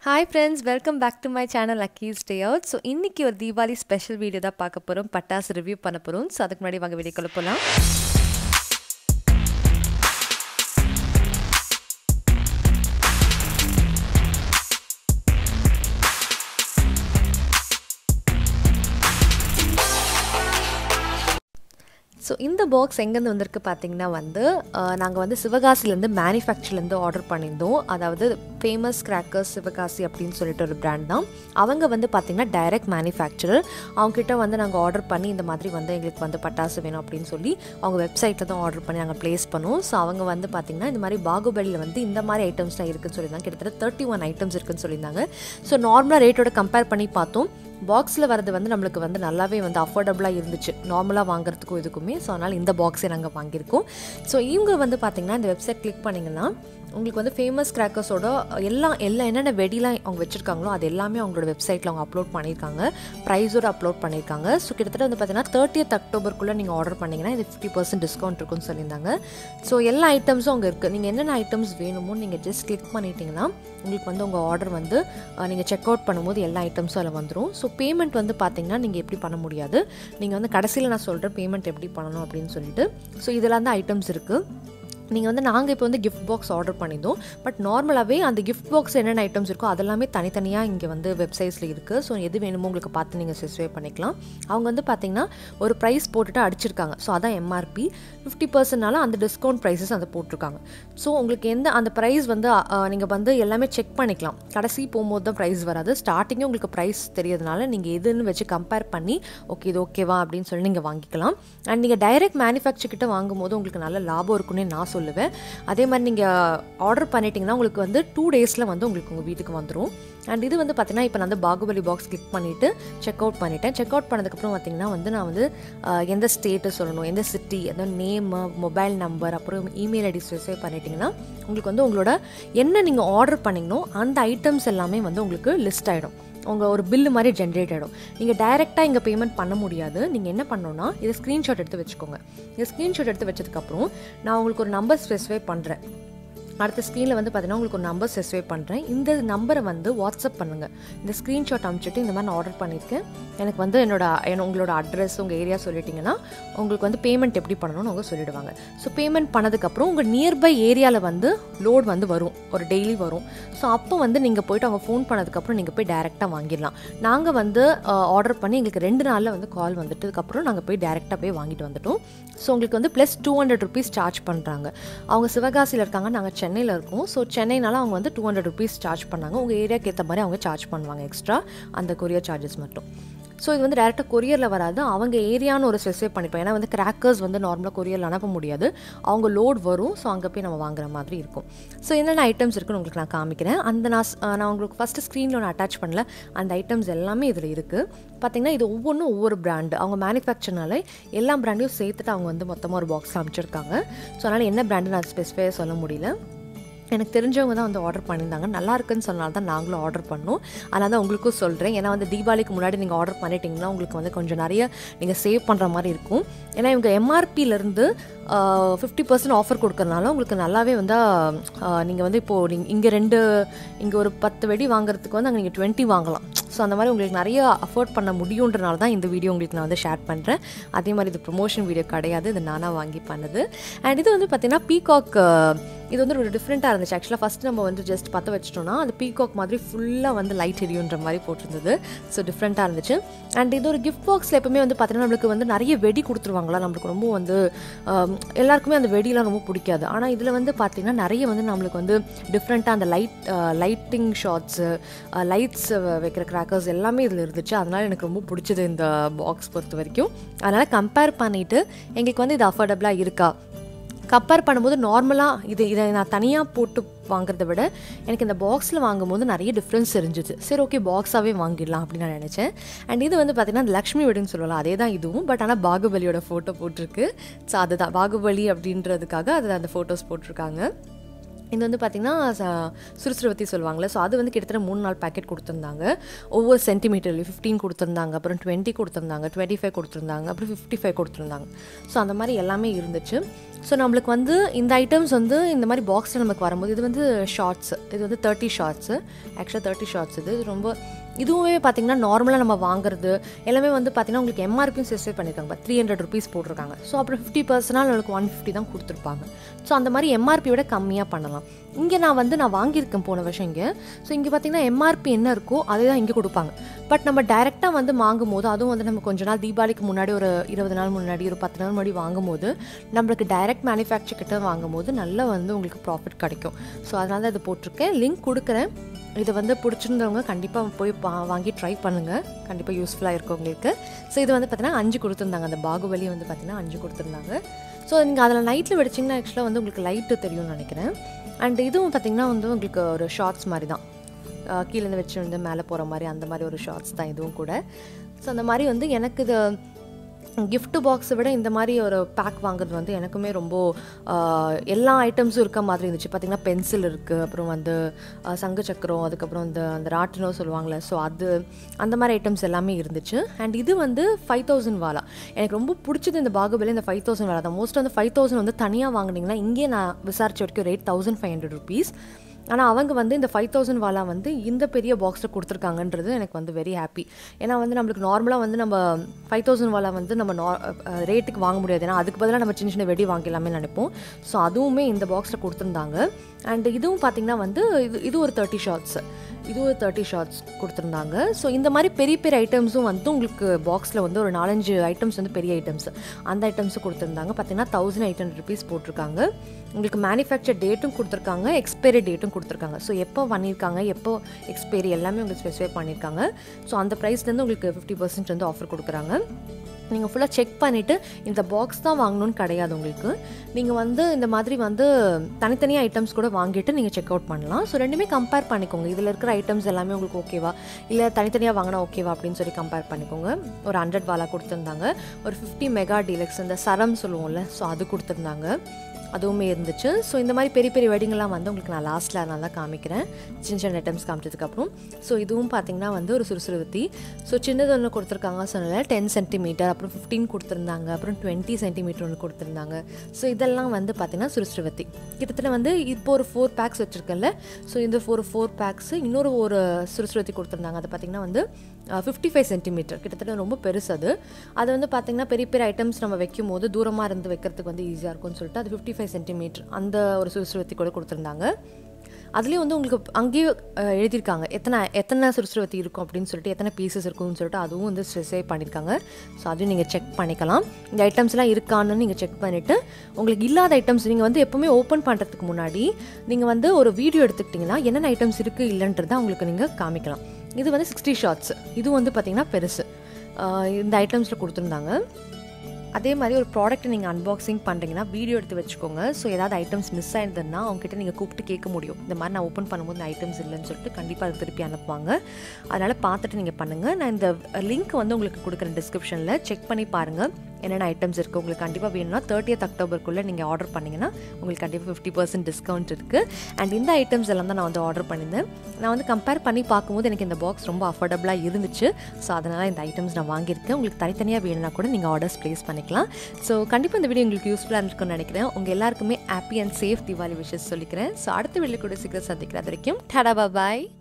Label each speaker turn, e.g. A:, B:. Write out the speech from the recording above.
A: hi friends welcome back to my channel Akki's day out so இன்றைக்கி ஒரு Deepavali special video தான் பார்க்க போகிறோம் பட்டாசு ரிவ்யூ பண்ண போகிறோம் ஸோ அதுக்கு முன்னாடி வாங்க வீடியோக்குள்ள போகலாம் ஸோ இந்த பாக்ஸ் எங்கேருந்து வந்திருக்கு பார்த்தீங்கன்னா வந்து நாங்கள் வந்து சிவகாசிலேருந்து மேனுஃபேக்சர்லேருந்து ஆர்டர் பண்ணியிருந்தோம் அதாவது ஃபேமஸ் கிராக்கர்ஸ் சிவகாசி அப்படின்னு சொல்லிட்டு ஒரு பிராண்ட் தான் அவங்க வந்து பார்த்திங்கன்னா டைரக்ட் மேனுஃபேக்சரர் அவங்ககிட்ட வந்து நாங்கள் ஆர்டர் பண்ணி இந்த மாதிரி வந்து எங்களுக்கு வந்து பட்டாசு வேணும் அப்படின்னு சொல்லி அவங்க வெப்சைட்டில் தான் ஆர்டர் பண்ணி நாங்கள் ப்ளேஸ் பண்ணுவோம் ஸோ அவங்க வந்து பார்த்திங்கன்னா இந்த மாதிரி பாகுபலியில் வந்து இந்த மாதிரி ஐட்டம்ஸ்லாம் இருக்குன்னு சொல்லியிருந்தாங்க கிட்டத்தட்ட தேர்ட்டி ஒன் ஐட்டம்ஸ் இருக்குன்னு சொல்லியிருந்தாங்க ஸோ நார்மலாக ரேட்டோட கம்பேர் பண்ணி பார்த்தோம் பாக்ஸில் வரது வந்து நம்மளுக்கு வந்து நல்லாவே வந்து அஃபோர்டபுளாக இருந்துச்சு நார்மலாக வாங்குறதுக்கும் இதுக்குமே ஸோ அதனால் இந்த பாக்ஸே நாங்கள் வாங்கியிருக்கோம் ஸோ இவங்க வந்து பார்த்திங்கன்னா இந்த வெப்சைட் கிளிக் பண்ணிங்கன்னா உங்களுக்கு வந்து ஃபேமஸ் கிராக்கர்ஸோட எல்லாம் எல்லாம் என்னென்ன வெடிலாம் அவங்க வச்சுருக்காங்களோ அது எல்லாமே அவங்களோட வெப்சைட்டில் அவங்க அப்லோட் பண்ணியிருக்காங்க ப்ரைஸோடு அப்லோட் பண்ணியிருக்காங்க ஸோ கிட்டத்தட்ட வந்து பார்த்தீங்கன்னா தேர்ட்டியத் அக்டோபருக்குள்ளே நீங்கள் ஆர்டர் பண்ணிங்கன்னா இது ஃபிஃப்டி பர்சன்ட் டிஸ்கவுண்ட் இருக்குன்னு சொல்லியிருந்தாங்க ஸோ எல்லா ஐட்டம்ஸும் அங்கே இருக்குது நீங்கள் என்னென்ன ஐட்டம்ஸ் வேணுமோ நீங்கள் ஜஸ்ட் கிளிக் பண்ணிட்டீங்கன்னா உங்களுக்கு வந்து உங்கள் ஆர்டர் வந்து நீங்கள் செக் அவுட் பண்ணும்போது எல்லா ஐட்டம்ஸும் அதில் வந்துடும் ஸோ பேமெண்ட் வந்து பார்த்தீங்கன்னா நீங்கள் எப்படி பண்ண முடியாது நீங்கள் வந்து கடைசியில் நான் சொல்கிறேன் பேமெண்ட் எப்படி பண்ணணும் அப்படின்னு சொல்லிட்டு ஸோ இதெல்லாம் தான் ஐட்டம்ஸ் இருக்குது நீங்கள் வந்து நாங்கள் இப்போ வந்து கிஃப்ட் பாக்ஸ் ஆர்டர் பண்ணியிருந்தோம் பட் நார்மலாகவே அந்த கிஃப்ட் பாக்ஸ் என்னென்ன ஐட்டம்ஸ் இருக்கோ அதெல்லாமே தனித்தனியாக இங்கே வந்து வெப்சைட்ஸில் இருக்குது ஸோ எது வேணுமோ உங்களுக்கு பார்த்து நீங்கள் ஸ்பெசிஃபை பண்ணிக்கலாம் அவங்க வந்து பார்த்தீங்கன்னா ஒரு ப்ரைஸ் போட்டுட்டு அடிச்சிருக்காங்க ஸோ அதான் எம்ஆர்பி ஃபிஃப்டி பர்சன்ட்னால அந்த டிஸ்கவுண்ட் ப்ரைஸஸ் அதை போட்டிருக்காங்க ஸோ உங்களுக்கு எந்த அந்த ப்ரைஸ் வந்து நீங்கள் வந்து எல்லாமே செக் பண்ணிக்கலாம் கடைசி போகும்போது தான் ப்ரைஸ் வராது ஸ்டார்டிங்கே உங்களுக்கு ப்ரைஸ் தெரியறதுனால நீங்கள் எதுன்னு வச்சு கம்பேர் பண்ணி ஓகே இது ஓகேவா அப்படின்னு சொல்லி நீங்கள் வாங்கிக்கலாம் அண்ட் நீங்கள் டைரக்ட் மேனுஃபேக்சர் கிட்ட வாங்கும்போது உங்களுக்கு நல்ல லாபம் இருக்குன்னு நான் சொல்லுவேன் அதே மாதிரி நீங்கள் ஆர்டர் பண்ணிட்டீங்கன்னா உங்களுக்கு வந்து டூ டேஸில் வந்து உங்களுக்கு உங்கள் வீட்டுக்கு வந்துடும் அண்ட் இது வந்து பார்த்தீங்கன்னா இப்போ நான் வந்து பாகுபலி பாக்ஸ் கிளிக் பண்ணிவிட்டு செக் அவுட் பண்ணிட்டேன் செக் அவுட் பண்ணதுக்கப்புறம் பார்த்தீங்கன்னா வந்து நான் வந்து எந்த ஸ்டேட்டு சொல்லணும் எந்த சிட்டி எந்த நேமு மொபைல் நம்பர் அப்புறம் இமெயில் ஐடி ஸ்பெசிஃபை பண்ணிட்டீங்கன்னா உங்களுக்கு வந்து உங்களோட என்ன நீங்கள் ஆர்டர் பண்ணிங்கனோ அந்த ஐட்டம்ஸ் எல்லாமே வந்து உங்களுக்கு லிஸ்ட் ஆகிடும் உங்கள் ஒரு பில்லு மாதிரி ஜென்ரேட் ஆகிடும் நீங்கள் டைரெக்டாக இங்கே பேமெண்ட் பண்ண முடியாது நீங்கள் என்ன பண்ணணும்னா இதை ஸ்க்ரீன்ஷாட் எடுத்து வச்சுக்கோங்க இந்த ஸ்க்ரீன்ஷாட் எடுத்து வச்சதுக்கப்புறம் நான் உங்களுக்கு ஒரு நம்பர் ஸ்பெசிஃபை பண்ணுறேன் அடுத்த ஸ்க்ரீனில் வந்து பார்த்தீங்கன்னா உங்களுக்கு ஒரு நம்பர் ஸ்பெசிஃபை பண்ணுறேன் இந்த நம்பரை வந்து வாட்ஸ்அப் பண்ணுங்கள் இந்த ஸ்க்ரீன்ஷாட் அனுப்பிச்சிட்டு இந்த மாதிரி நான் ஆர்டர் பண்ணியிருக்கேன் எனக்கு வந்து என்னோட உங்களோட அட்ரஸ் உங்கள் ஏரியா சொல்லிட்டிங்கன்னா உங்களுக்கு வந்து பேமெண்ட் எப்படி பண்ணணும்னு அவங்க சொல்லிடுவாங்க ஸோ பேமெண்ட் பண்ணதுக்கப்புறம் உங்கள் நியர்பை ஏரியாவில் வந்து லோட் வந்து வரும் ஒரு டெய்லி வரும் ஸோ அப்போ வந்து நீங்கள் போயிட்டு அவங்க ஃபோன் பண்ணதுக்கப்புறம் நீங்கள் போய் டேரெக்டாக வாங்கிடலாம் நாங்கள் வந்து ஆர்டர் பண்ணி எங்களுக்கு ரெண்டு நாளில் வந்து கால் வந்துட்டதுக்கப்புறம் நாங்கள் போய் டேரெக்டாக போய் வாங்கிட்டு வந்துட்டோம் ஸோ உங்களுக்கு வந்து plus two hundred rupees charge பண்ணுறாங்க அவங்க சிவகாசியில் இருக்காங்க நாங்கள் சென்னையில் இருக்கோம் ஸோ சென்னைனால அவங்க வந்து டூ ஹண்ட்ரட் ருபீஸ் சார்ஜ் பண்ணாங்க உங்கள் ஏரியாவுக்கு ஏற்ற மாதிரி அவங்க சார்ஜ் பண்ணுவாங்க எக்ஸ்ட்ரா அந்த கொரியர் சார்ஜஸ் மட்டும் ஸோ இது வந்து டேரெக்டாக கொரியரில் வராது அவங்க ஏரியான்னு ஒரு ஸ்பெசிஃபை பண்ணிப்போம் ஏன்னா வந்து கிராக்கர்ஸ் வந்து நார்மலாக கொரியரில் அனுப்ப முடியாது அவங்க லோட் வரும் ஸோ அங்கே போய் நம்ம வாங்குற மாதிரி இருக்கும் ஸோ என்னென்ன ஐட்டம்ஸ் இருக்குன்னு உங்களுக்கு நான் காமிக்கிறேன் அந்த நான் நான் உங்களுக்கு ஃபஸ்ட்டு ஸ்க்ரீனில் ஒன்று அட்டாச் பண்ணல அந்த ஐட்டம்ஸ் எல்லாமே இதில் இருக்குது பார்த்திங்கன்னா இது ஒவ்வொன்றும் ஒவ்வொரு பிராண்டு அவங்க மேனுஃபேக்சர்னால எல்லா பிராண்டையும் சேர்த்துட்டு அவங்க வந்து மொத்தமாக ஒரு பாக்ஸ் அமைச்சிருக்காங்க ஸோ அதனால் என்ன பிராண்டு நான் ஸ்பெசிஃபையாக சொல்ல முடியல எனக்கு தெரிஞ்சவங்க தான் வந்து ஆர்டர் பண்ணியிருந்தாங்க நல்லா இருக்குன்னு சொன்னால் தான் நாங்களும் ஆர்டர் பண்ணோம் அதனால் தான் உங்களுக்கும் சொல்கிறேன் ஏன்னா வந்து தீபாவளிக்கு முன்னாடி நீங்கள் ஆர்டர் பண்ணிட்டீங்கன்னா உங்களுக்கு வந்து கொஞ்சம் நிறைய நீங்கள் சேவ் பண்ணுற மாதிரி இருக்கும் ஏன்னா இவங்க எம்ஆர்பியிலேருந்து ஃபிஃப்டி பர்சன்ட் ஆஃபர் கொடுக்கறனால உங்களுக்கு நல்லாவே வந்து நீங்கள் வந்து இப்போது நீங்கள் இங்கே ரெண்டு இங்கே ஒரு பத்து வெடி வாங்குறதுக்கு வந்து அங்கே நீங்கள் டுவெண்ட்டி வாங்கலாம் ஸோ அந்த மாதிரி உங்களுக்கு நிறைய அஃபோர்ட் பண்ண முடியுன்றனால தான் இந்த வீடியோ உங்களுக்கு நான் வந்து ஷேர் பண்ணுறேன் அதே மாதிரி இது ப்ரொமோஷன் வீடியோ கிடையாது இது நானாக வாங்கி பண்ணது அண்ட் இது வந்து பார்த்திங்கன்னா பீகாக் இது வந்து ஒரு டிஃப்ரெண்ட்டாக இருந்துச்சு ஆக்சுவலாக ஃபஸ்ட் நம்ம வந்து ஜஸ்ட் பற்ற வச்சிட்டோம்னா அது பீகாக் மாதிரி ஃபுல்லாக வந்து லைட் எரியுன்ற மாதிரி போட்டிருந்தது ஸோ டிஃப்ரெண்ட்டாக இருந்துச்சு அண்ட் இது ஒரு கிஃப்ட் பாக்ஸில் எப்பவுமே வந்து பார்த்தீங்கன்னா நம்மளுக்கு வந்து நிறைய வெடி கொடுத்துருவாங்களா நம்மளுக்கு ரொம்ப வந்து எல்லாருக்குமே அந்த வெடிலாம் ரொம்ப பிடிக்காது ஆனால் இதில் வந்து பார்த்திங்கன்னா நிறைய வந்து நம்மளுக்கு வந்து டிஃப்ரெண்ட்டாக அந்த லைட் லைட்டிங் ஷாட்ஸு லைட்ஸ் வைக்கிற கிராக்கர்ஸ் எல்லாமே இதில் இருந்துச்சு அதனால் எனக்கு ரொம்ப பிடிச்சது இந்த பாக்ஸ் பொறுத்த வரைக்கும் அதனால் கம்பேர் பண்ணிவிட்டு எங்களுக்கு வந்து இது அஃபோர்டபுளாக இருக்கா கம்பேர் பண்ணும்போது நார்மலாக இது இதை நான் தனியாக போட்டு வாங்குறத விட எனக்கு இந்த பாக்ஸில் வாங்கும்போது நிறைய டிஃப்ரென்ஸ் தெரிஞ்சிச்சு சரி ஓகே பாக்ஸாகவே வாங்கிடலாம் அப்படின்னு நான் நினச்சேன் அண்ட் இது வந்து பார்த்திங்கன்னா அந்த லக்ஷ்மி வெடின்னு சொல்லலாம் அதே தான் இதுவும் பட் ஆனால் பாகுபலியோட ஃபோட்டோ போட்டிருக்கு ஸோ அதுதான் பாகுபலி அப்படின்றதுக்காக அதில் அந்த ஃபோட்டோஸ் போட்டிருக்காங்க இது வந்து பார்த்திங்கன்னா சுறுசுறுவத்தி சொல்லுவாங்களே ஸோ அது வந்து கிட்டத்தட்ட மூணு நாள் பேக்கெட் கொடுத்துருந்தாங்க ஒவ்வொரு சென்டிமீட்டர்லையும் ஃபிஃப்டீன் கொடுத்துருந்தாங்க அப்புறம் டுவெண்ட்டி கொடுத்துருந்தாங்க டுவெண்ட்டி ஃபைவ் கொடுத்துருந்தாங்க அப்புறம் ஃபிஃப்டி ஃபைவ் கொடுத்துருந்தாங்க ஸோ அந்த மாதிரி எல்லாமே இருந்துச்சு ஸோ நம்மளுக்கு வந்து இந்த ஐட்டம்ஸ் வந்து இந்த மாதிரி பாக்ஸில் நமக்கு வரும்போது இது வந்து ஷார்ட்ஸ் இது வந்து தேர்ட்டி ஷார்ட்ஸு ஆக்சுவலாக தேர்ட்டி ஷார்ட்ஸ் இது இது ரொம்ப இதுவுமே பார்த்தீங்கன்னா நார்மலாக நம்ம வாங்குறது எல்லாமே வந்து பார்த்தீங்கன்னா உங்களுக்கு எம்ஆர்பியும் ஸ்பெசிஃபை பண்ணியிருக்காங்க த்ரீ ஹண்ட்ரட் ருபீஸ் போட்டிருக்காங்க ஸோ அப்புறம் ஃபிஃப்டி பர்சன்டாக உங்களுக்கு ஒன் ஃபிஃப்டி தான் கொடுத்துருப்பாங்க ஸோ அந்த மாதிரி எம்ஆர்பி விட கம்மியாக பண்ணலாம் இங்கே நான் வந்து நான் வாங்கியிருக்கேன் போன வருஷம் இங்கே ஸோ இங்கே பார்த்தீங்கன்னா எம்ஆர்பி என்ன இருக்கோ அதே தான் இங்கே கொடுப்பாங்க பட் நம்ம டைரெக்டாக வந்து வாங்கும் போது அதுவும் வந்து நம்ம கொஞ்ச நாள் தீபாவளிக்கு முன்னாடி ஒரு இருபது நாள் முன்னாடி ஒரு பத்து நாள் முன்னாடி வாங்கும் போது நம்மளுக்கு டைரக்ட் மேனுஃபேக்சர் கிட்ட வாங்கும் போது நல்லா வந்து உங்களுக்கு ப்ராஃபிட் கிடைக்கும் ஸோ அதனால தான் இது போட்டிருக்கேன் லிங்க் கொடுக்குறேன் இதை வந்து பிடிச்சிருந்தவங்க கண்டிப்பாக போய் பா வாங்கி ட்ரை பண்ணுங்கள் கண்டிப்பாக யூஸ்ஃபுல்லாக இருக்கும் உங்களுக்கு ஸோ இது வந்து பார்த்தீங்கன்னா அஞ்சு கொடுத்துருந்தாங்க அந்த பாகுபலி வந்து பார்த்தீங்கன்னா அஞ்சு கொடுத்துருந்தாங்க ஸோ நீங்கள் அதில் நைட்டில் வெடிச்சிங்கன்னா ஆக்சுவலாக வந்து உங்களுக்கு லைட்டு தெரியும்னு நினைக்கிறேன் அண்ட் இதுவும் பார்த்தீங்கன்னா வந்து உங்களுக்கு ஒரு ஷார்ட்ஸ் மாதிரி தான் கீழேருந்து வச்சு வந்து மேலே போகிற மாதிரி அந்த மாதிரி ஒரு ஷார்ட்ஸ் தான் இதுவும் கூட ஸோ அந்த மாதிரி வந்து எனக்கு இது கிஃப்ட் பாக்ஸை விட இந்த மாதிரி ஒரு பேக் வாங்குறது வந்து எனக்குமே ரொம்ப எல்லா ஐட்டம்ஸும் இருக்க மாதிரி இருந்துச்சு பார்த்திங்கன்னா பென்சில் இருக்குது அப்புறம் வந்து சங்கு சக்கரம் அதுக்கப்புறம் இந்த அந்த ராட்டினோ சொல்லுவாங்களே ஸோ அது அந்த மாதிரி ஐட்டம்ஸ் எல்லாமே இருந்துச்சு அண்ட் இது வந்து ஃபைவ் தௌசண்ட் வாலா எனக்கு ரொம்ப பிடிச்சது இந்த பாகுபலி இந்த ஃபைவ் தௌசண்ட் வாலா தான் மோஸ்ட் வந்து ஃபைவ் தௌசண்ட் வந்து தனியாக வாங்கினீங்கன்னா இங்கே நான் விசாரிச்ச வரைக்கும் rate thousand five hundred rupees ஆனால் அவங்க வந்து இந்த ஃபைவ் தௌசண்ட் வாலா வந்து இந்த பெரிய பாக்ஸில் கொடுத்துருக்காங்கன்றது எனக்கு வந்து வெரி ஹாப்பி ஏன்னா வந்து நம்மளுக்கு நார்மலாக வந்து நம்ம ஃபைவ் தௌசண்ட் வாலா வந்து நம்ம நா ரேட்டுக்கு வாங்க முடியாது ஏன்னா அதுக்கு பதிலாக நம்ம சின்ன சின்ன வெடி வாங்கிக்கலாமே நினைப்போம் ஸோ அதுவுமே இந்த பாக்ஸில் கொடுத்துருந்தாங்க அண்ட் இதுவும் பார்த்திங்கன்னா வந்து இது இது ஒரு தேர்ட்டி ஷார்ட்ஸ் இது ஒரு தேர்ட்டி ஷார்ட்ஸ் கொடுத்துருந்தாங்க ஸோ இந்த மாதிரி பெரிய பெரிய ஐட்டம்ஸும் வந்து உங்களுக்கு பாக்ஸில் வந்து ஒரு நாலஞ்சு ஐட்டம்ஸ் வந்து பெரிய ஐட்டம்ஸ் அந்த ஐட்டம்ஸும் கொடுத்துருந்தாங்க பார்த்தீங்கன்னா தௌசண்ட் எயிட் ஹண்ட்ரட் ருபீஸ் போட்டிருக்காங்க உங்களுக்கு மேனுஃபேக்சர் டேட்டும் கொடுத்துருக்காங்க எக்ஸ்பைரி டேட்டும் கொடுத்துருக்காங்க ஸோ எப்போ பண்ணியிருக்காங்க எப்போ எக்ஸ்பைரி எல்லாமே உங்களுக்கு ஸ்பெசிஃபை பண்ணியிருக்காங்க ஸோ அந்த ப்ரைஸ்லேருந்து உங்களுக்கு ஃபிஃப்டி பர்சன்ட் வந்து ஆஃபர் கொடுக்குறாங்க நீங்கள் ஃபுல்லாக செக் பண்ணிவிட்டு இந்த பாக்ஸ் தான் வாங்கணும்னு கிடையாது உங்களுக்கு நீங்கள் வந்து இந்த மாதிரி வந்து தனித்தனியாக ஐட்டம்ஸ் கூட வாங்கிட்டு நீங்கள் செக் அவுட் பண்ணலாம் ஸோ ரெண்டுமே கம்பேர் பண்ணிக்கோங்க இதில் இருக்கிற ஐட்டம்ஸ் எல்லாமே உங்களுக்கு ஓகேவா இல்லை தனித்தனியாக வாங்கினா ஓகேவா அப்படின்னு சொல்லி கம்பேர் பண்ணிக்கோங்க ஒரு ஹண்ட்ரட் வாலா கொடுத்துருந்தாங்க ஒரு ஃபிஃப்டி மெகா டீலக்ஸ் இந்த சரம் சொல்லுவோம்ல ஸோ அது கொடுத்துருந்தாங்க அதுவுமே இருந்துச்சு ஸோ இந்த மாதிரி பெரிய பெரிய வெட்டிங்கெல்லாம் வந்து உங்களுக்கு நான் லாஸ்ட்டில் அதனால தான் காமிக்கிறேன் சின்ன சின்ன ஐட்டம்ஸ் காமிச்சதுக்கப்புறம் ஸோ இதுவும் பார்த்தீங்கன்னா வந்து ஒரு சுறுசுறுவத்தி ஸோ சின்னது ஒன்று கொடுத்துருக்காங்க சொன்னல டென் சென்டிமீட்டர் அப்புறம் ஃபிஃப்டீன் கொடுத்துருந்தாங்க அப்புறம் டுவெண்ட்டி சென்டிமீட்டர் ஒன்று கொடுத்துருந்தாங்க ஸோ இதெல்லாம் வந்து பார்த்தீங்கன்னா சுறுசுறுவத்தி கிட்டத்தட்ட வந்து இப்போ ஒரு ஃபோர் பேக்ஸ் வச்சுருக்கேன்ல ஸோ இந்த ஃபோர் ஃபோர் பேக்ஸ் இன்னொரு ஒரு சுறுசுறுவத்தி கொடுத்துருந்தாங்க அது பார்த்திங்கன்னா வந்து ஃபிஃப்டி ஃபைவ் சென்டிமீட்டர் கிட்டத்தட்ட ரொம்ப பெருசு அது அது வந்து பார்த்திங்கன்னா பெரிய பெரிய ஐட்டம்ஸ் நம்ம வைக்கும் போது தூரமாக இருந்து வைக்கிறதுக்கு வந்து ஈஸியாக இருக்கும்னு சொல்லிட்டு அது ஃபிஃப்டி ஃபைவ் சென்டிமீட்டர் அந்த ஒரு சுறுசுறுவத்தி கூட கொடுத்துருந்தாங்க அதுலேயும் வந்து உங்களுக்கு அங்கேயே எழுதியிருக்காங்க எத்தனை எத்தனை சுறுசுறுவத்தி இருக்கும் அப்படின்னு சொல்லிட்டு எத்தனை பீசஸ் இருக்கும்னு சொல்லிட்டு அதுவும் வந்து ஸ்பெசிஃபை பண்ணியிருக்காங்க ஸோ அதையும் நீங்கள் செக் பண்ணிக்கலாம் இந்த ஐட்டம்ஸ்லாம் இருக்கான்னு நீங்கள் செக் பண்ணிவிட்டு உங்களுக்கு இல்லாத ஐட்டம்ஸ் நீங்கள் வந்து எப்போவுமே ஓப்பன் பண்ணுறதுக்கு முன்னாடி நீங்கள் வந்து ஒரு வீடியோ எடுத்துக்கிட்டிங்கன்னா என்னென்ன ஐட்டம்ஸ் இருக்குது இல்லைன்றதை உங்களுக்கு நீங்கள் காமிக்கலாம் இது வந்து சிக்ஸ்டி ஷார்ட்ஸ் இது வந்து பார்த்திங்கன்னா பெருசு இந்த ஐட்டம்ஸில் கொடுத்துருந்தாங்க அதே மாதிரி ஒரு ப்ராடக்ட்டை நீங்கள் அன்பாக்சிங் பண்ணுறீங்கன்னா வீடியோ எடுத்து வச்சுக்கோங்க ஸோ ஏதாவது ஐட்டம்ஸ் மிஸ் ஆயிருந்ததுன்னா அவங்ககிட்ட நீங்கள் கூப்பிட்டு கேட்க முடியும் இந்த மாதிரி நான் ஓப்பன் பண்ணும்போது இந்த ஐட்டம்ஸ் இல்லைன்னு சொல்லிட்டு கண்டிப்பாக அது திருப்பி அனுப்புவாங்க அதனால் பார்த்துட்டு நீங்கள் பண்ணுங்கள் நான் இந்த லிங்க் வந்து உங்களுக்கு கொடுக்குறேன் டிஸ்கிரிப்ஷனில் செக் பண்ணி பாருங்கள் என்னென்ன ஐட்டம்ஸ் இருக்குது உங்களுக்கு கண்டிப்பாக வேணும்னா தேர்ட்டியத் அக்டோபருக்குள்ளே நீங்கள் ஆர்டர் பண்ணிங்கன்னா உங்களுக்கு கண்டிப்பாக ஃபிஃப்டி பர்சன்ட் டிஸ்கவுண்ட் இருக்குது அண்ட் இந்த ஐட்டம்ஸ் எல்லாம் தான் நான் வந்து ஆர்டர் பண்ணியிருந்தேன் நான் வந்து கம்பேர் பண்ணி பார்க்கும்போது எனக்கு இந்த பாக்ஸ் ரொம்ப அஃபோர்டபுளாக இருந்துச்சு ஸோ அதனால் இந்த ஐட்டம்ஸ் நான் வாங்கியிருக்கேன் உங்களுக்கு தனித்தனியாக வேணும்னா கூட நீங்கள் ஆர்டர்ஸ் ப்ளேஸ் பண்ணிக்கலாம் ஸோ கண்டிப்பாக இந்த வீடியோ உங்களுக்கு யூஸ்ஃபுல்லாக இருக்கும்னு நினைக்கிறேன் உங்கள் எல்லாருக்குமே happy and safe Deepavali wishes சொல்லிக்கிறேன் ஸோ அடுத்த வீடியோ கூட சீக்கிரம் சந்திக்கிறேன் அது வரைக்கும் டடா பாய்